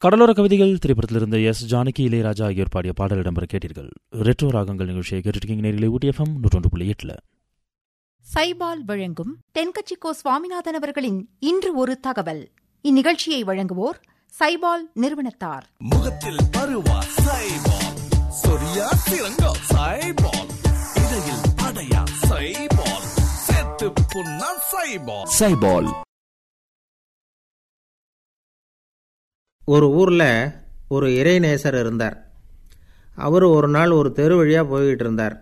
கடலோர கவிதைகள் திரைப்படத்திலிருந்து எஸ் ஜானகி இளையராஜா ஆகியோர் பாடிய பாடல் இடம்பெற கேட்டீர்கள் ரெட்ரோ ராகங்கள் நிகழ்ச்சியை கேட்டிருக்கீங்க நேரிலே ஊட்டி எஃப்எம் நூற்றொன்று புள்ளி எட்டுல சைபால் வழங்கும் தென்கட்சிக்கோ சுவாமிநாதன் அவர்களின் இன்று ஒரு தகவல் இந்நிகழ்ச்சியை வழங்குவோர் சைபால் நிறுவனத்தார் முகத்தில் பருவா சைபால் சொரியா சிறங்கா சைபால் இடையில் படையா சைபால் செத்து புண்ணா சைபால் சைபால் ஒரு ஊரில் ஒரு இறைநேசர் இருந்தார் அவர் ஒரு நாள் ஒரு தெரு வழியாக போய்கிட்டு இருந்தார்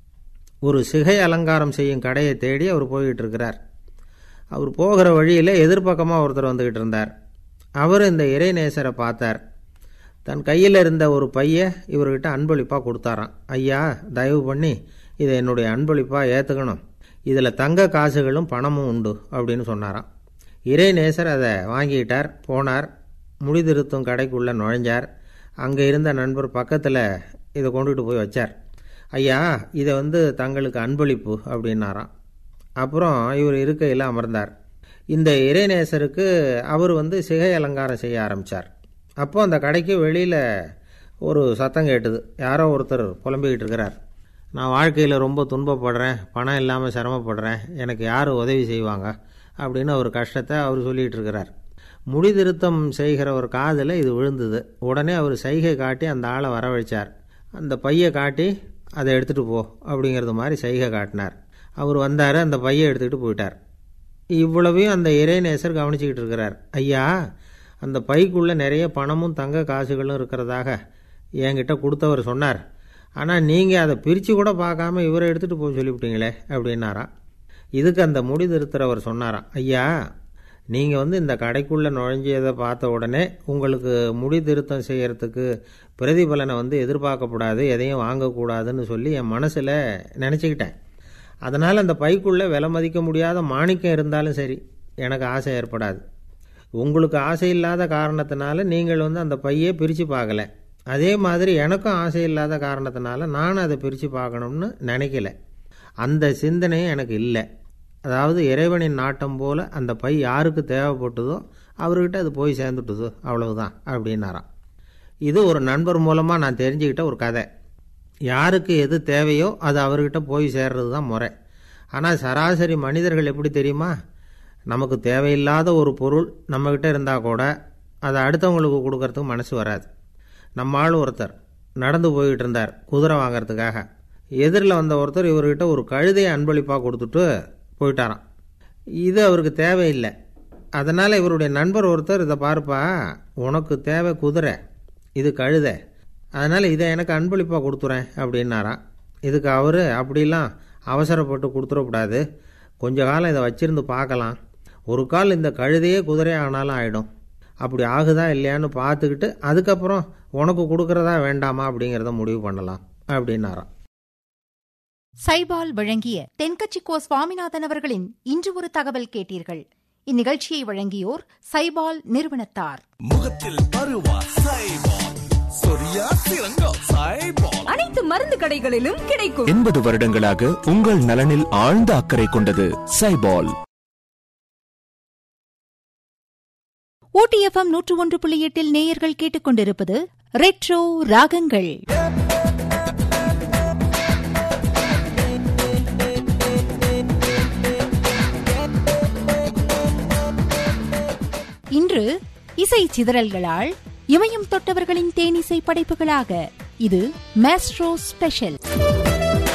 ஒரு சிகை அலங்காரம் செய்யும் கடையை தேடி அவர் போய்கிட்டு இருக்கிறார் அவர் போகிற வழியில் எதிர்பக்கமாக ஒருத்தர் வந்துக்கிட்டு இருந்தார் அவர் இந்த இறைநேசரை பார்த்தார் தன் கையில் இருந்த ஒரு பைய இவர்கிட்ட அன்பளிப்பாக கொடுத்தாராம் ஐயா தயவு பண்ணி இதை என்னுடைய அன்பளிப்பாக ஏற்றுக்கணும் இதில் தங்க காசுகளும் பணமும் உண்டு அப்படின்னு சொன்னாராம் இறைநேசர் அதை வாங்கிக்கிட்டார் போனார் முடிதிருத்தும் கடைக்குள்ளே நுழைஞ்சார் அங்கே இருந்த நண்பர் பக்கத்தில் இதை கொண்டுகிட்டு போய் வச்சார் ஐயா இதை வந்து தங்களுக்கு அன்பளிப்பு அப்படின்னாராம் அப்புறம் இவர் இருக்கையில் அமர்ந்தார் இந்த இறைநேசருக்கு அவர் வந்து சிகை அலங்காரம் செய்ய ஆரம்பித்தார் அப்போ அந்த கடைக்கு வெளியில் ஒரு சத்தம் கேட்டுது யாரோ ஒருத்தர் புலம்பிக்கிட்டு இருக்கிறார் நான் வாழ்க்கையில் ரொம்ப துன்பப்படுறேன் பணம் இல்லாமல் சிரமப்படுறேன் எனக்கு யார் உதவி செய்வாங்க அப்படின்னு அவர் கஷ்டத்தை அவர் சொல்லிகிட்டு இருக்கிறார் முடிதிருத்தம் செய்கிற ஒரு காதில் இது விழுந்தது உடனே அவர் சைகை காட்டி அந்த ஆளை வரவழைச்சார் அந்த பையை காட்டி அதை எடுத்துகிட்டு போ அப்படிங்கிறது மாதிரி சைகை காட்டினார் அவர் வந்தார் அந்த பையை எடுத்துக்கிட்டு போயிட்டார் இவ்வளவையும் அந்த இறைநேசர் கவனிச்சுக்கிட்டு இருக்கிறார் ஐயா அந்த பைக்குள்ளே நிறைய பணமும் தங்க காசுகளும் இருக்கிறதாக என்கிட்ட கொடுத்தவர் சொன்னார் ஆனால் நீங்கள் அதை பிரித்து கூட பார்க்காம இவரை எடுத்துகிட்டு போக சொல்லிவிட்டீங்களே அப்படின்னாராம் இதுக்கு அந்த முடி திருத்துறவர் சொன்னாராம் ஐயா நீங்கள் வந்து இந்த கடைக்குள்ளே நுழைஞ்சதை பார்த்த உடனே உங்களுக்கு முடி திருத்தம் செய்கிறதுக்கு பிரதிபலனை வந்து எதிர்பார்க்கக்கூடாது எதையும் வாங்கக்கூடாதுன்னு சொல்லி என் மனசில் நினச்சிக்கிட்டேன் அதனால் அந்த பைக்குள்ளே விலை மதிக்க முடியாத மாணிக்கம் இருந்தாலும் சரி எனக்கு ஆசை ஏற்படாது உங்களுக்கு ஆசை இல்லாத காரணத்தினால நீங்கள் வந்து அந்த பையை பிரித்து பார்க்கல அதே மாதிரி எனக்கும் ஆசை இல்லாத காரணத்தினால நானும் அதை பிரித்து பார்க்கணும்னு நினைக்கல அந்த சிந்தனையும் எனக்கு இல்லை அதாவது இறைவனின் நாட்டம் போல் அந்த பை யாருக்கு தேவைப்பட்டதோ அவர்கிட்ட அது போய் சேர்ந்துட்டுதோ அவ்வளவுதான் அப்படின்னாராம் இது ஒரு நண்பர் மூலமாக நான் தெரிஞ்சுக்கிட்ட ஒரு கதை யாருக்கு எது தேவையோ அது அவர்கிட்ட போய் சேர்றது தான் முறை ஆனால் சராசரி மனிதர்கள் எப்படி தெரியுமா நமக்கு தேவையில்லாத ஒரு பொருள் நம்மக்கிட்ட இருந்தால் கூட அதை அடுத்தவங்களுக்கு கொடுக்கறதுக்கு மனசு வராது நம்ம ஆள் ஒருத்தர் நடந்து போய்கிட்டு இருந்தார் குதிரை வாங்கிறதுக்காக எதிரில் வந்த ஒருத்தர் இவர்கிட்ட ஒரு கழுதையை அன்பளிப்பாக கொடுத்துட்டு போயிட்டாராம் இது அவருக்கு தேவையில்லை அதனால் இவருடைய நண்பர் ஒருத்தர் இதை பார்ப்பா உனக்கு தேவை குதிரை இது கழுதை அதனால் இதை எனக்கு அன்பளிப்பாக கொடுத்துறேன் அப்படின்னாராம் இதுக்கு அவர் அப்படிலாம் அவசரப்பட்டு கொடுத்துடக்கூடாது கொஞ்ச காலம் இதை வச்சிருந்து பார்க்கலாம் ஒரு கால் இந்த கழுதையே குதிரை ஆனாலும் ஆகிடும் அப்படி ஆகுதா இல்லையான்னு பார்த்துக்கிட்டு அதுக்கப்புறம் உனக்கு கொடுக்குறதா வேண்டாமா அப்படிங்கிறத முடிவு பண்ணலாம் அப்படின்னாராம் சைபால் வழங்கிய தென்கட்சிக்கோ சுவாமிநாதன் அவர்களின் இன்று ஒரு தகவல் கேட்டீர்கள் இந்நிகழ்ச்சியை வழங்கியோர் சைபால் நிறுவனத்தார் முகத்தில் பருவா சைபால் சொரியா சிறங்கா சைபால் அனைத்து மருந்து கடைகளிலும் கிடைக்கும் எண்பது வருடங்களாக உங்கள் நலனில் ஆழ்ந்த அக்கறை கொண்டது சைபால் ஓடிஎஃப்எம் நூற்று ஒன்று புள்ளி எட்டில் நேயர்கள் கேட்டுக்கொண்டிருப்பது ரெட்ரோ ராகங்கள் இன்று இசை சிதறல்களால் இமயம் தொட்டவர்களின் தேனிசை படைப்புகளாக இது மேஸ்ட்ரோ ஸ்பெஷல்